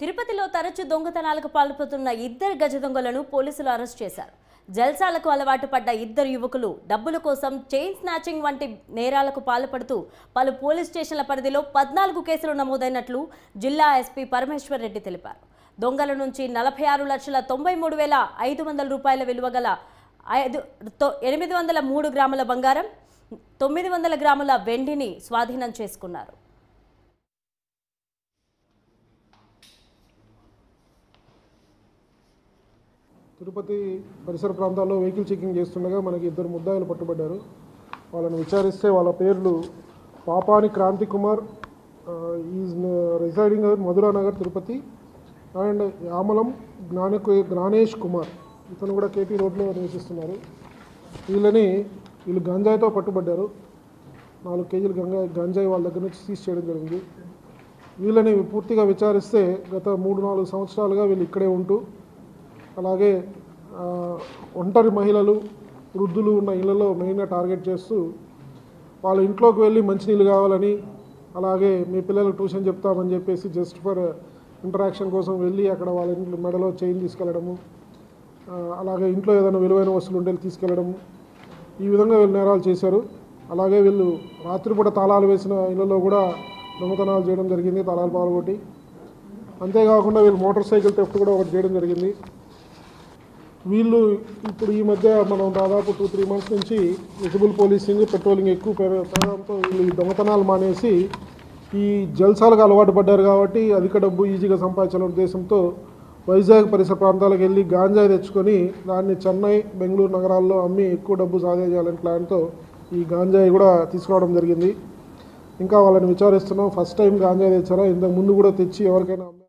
తిరుపతిలో తరచూ దొంగతనాలకు పాల్పడుతున్న ఇద్దరు గజ దొంగలను పోలీసులు అరెస్ట్ చేశారు జల్సాలకు అలవాటు పడ్డ ఇద్దరు యువకులు డబ్బుల కోసం చైన్ స్నాచింగ్ వంటి నేరాలకు పాల్పడుతూ పలు పోలీస్ స్టేషన్ల పరిధిలో పద్నాలుగు కేసులు నమోదైనట్లు జిల్లా ఎస్పీ పరమేశ్వర్ రెడ్డి తెలిపారు దొంగల నుంచి నలభై ఆరు లక్షల తొంభై మూడు వేల ఐదు వందల రూపాయల విలువ గల ఐదు తొ- ఎనిమిది వందల మూడు గ్రాముల బంగారం తొమ్మిది వందల గ్రాముల వెండిని స్వాధీనం చేసుకున్నారు తిరుపతి పరిసర ప్రాంతాల్లో వెహికల్ చెకింగ్ చేస్తుండగా మనకి ఇద్దరు ముద్దాయిలు పట్టుబడ్డారు వాళ్ళని విచారిస్తే వాళ్ళ పేర్లు పాపాని Kranthi Kumar is residing Madhura Nagar Tirupati and Yamalam జ్ఞాన జ్ఞానేష్ కుమార్ ఇతను కూడా కేపీ రోడ్లో నివసిస్తున్నారు వీళ్ళని వీళ్ళు గంజాయితో పట్టుబడ్డారు నాలుగు కేజీలు గంజా గంజాయి వాళ్ళ దగ్గర నుంచి సీజ్ చేయడం జరిగింది వీళ్ళని పూర్తిగా విచారిస్తే గత మూడు నాలుగు సంవత్సరాలుగా వీళ్ళు ఇక్కడే ఉంటూ అలాగే ఆ, ఒంటరి మహిళలు వృద్ధులు ఉన్న ఇళ్లలో మెయిన్గా టార్గెట్ చేస్తూ వాళ్ళ ఇంట్లోకి వెళ్ళి మంచినీళ్ళు కావాలని అలాగే మీ పిల్లలకు ట్యూషన్ చెప్తామని చెప్పేసి జస్ట్ ఫర్ ఇంటరాక్షన్ కోసం వెళ్ళి అక్కడ వాళ్ళ ఇంట్లో మెడలో చైన్ తీసుకెళ్ళడము ఆ, అలాగే ఇంట్లో ఏదైనా విలువైన వస్తువులు ఉంటే తీసుకెళ్ళడము ఈ విధంగా వీళ్ళు నేరాలు చేశారు అలాగే వీళ్ళు రాత్రిపూట తాళాలు వేసిన ఇళ్లలో కూడా దొంగతనాలు చేయడం జరిగింది తాళాలు పాల్గొట్టి అంతేకాకుండా వీళ్ళు మోటార్ సైకిల్ థెఫ్ట్ కూడా ఒకటి చేయడం జరిగింది వీళ్ళు ఇప్పుడు ఈ మధ్య మనం దాదాపు టూ త్రీ మంత్స్ నుంచి విజిబుల్ పోలీసింగ్ పెట్రోలింగ్ ఎక్కువ పెర- పెరగడంతో వీళ్ళు ఈ దొంగతనాలు మానేసి ఈ జల్సాలకు అలవాటు పడ్డారు కాబట్టి అధిక డబ్బు ఈజీగా సంపాదించాలనే ఉద్దేశంతో వైజాగ్ పరిసర ప్రాంతాలకు వెళ్ళి గాంజాయి తెచ్చుకొని దాన్ని చెన్నై బెంగళూరు నగరాల్లో అమ్మి ఎక్కువ డబ్బు సాధించాలనే ప్లాన్తో ఈ గాంజాయి కూడా తీసుకురావడం జరిగింది ఇంకా వాళ్ళని విచారిస్తున్నాం ఫస్ట్ టైం గాంజాయి తెచ్చారా ఇంతకు ముందు కూడా తెచ్చి ఎవరికైనా అమ్మారా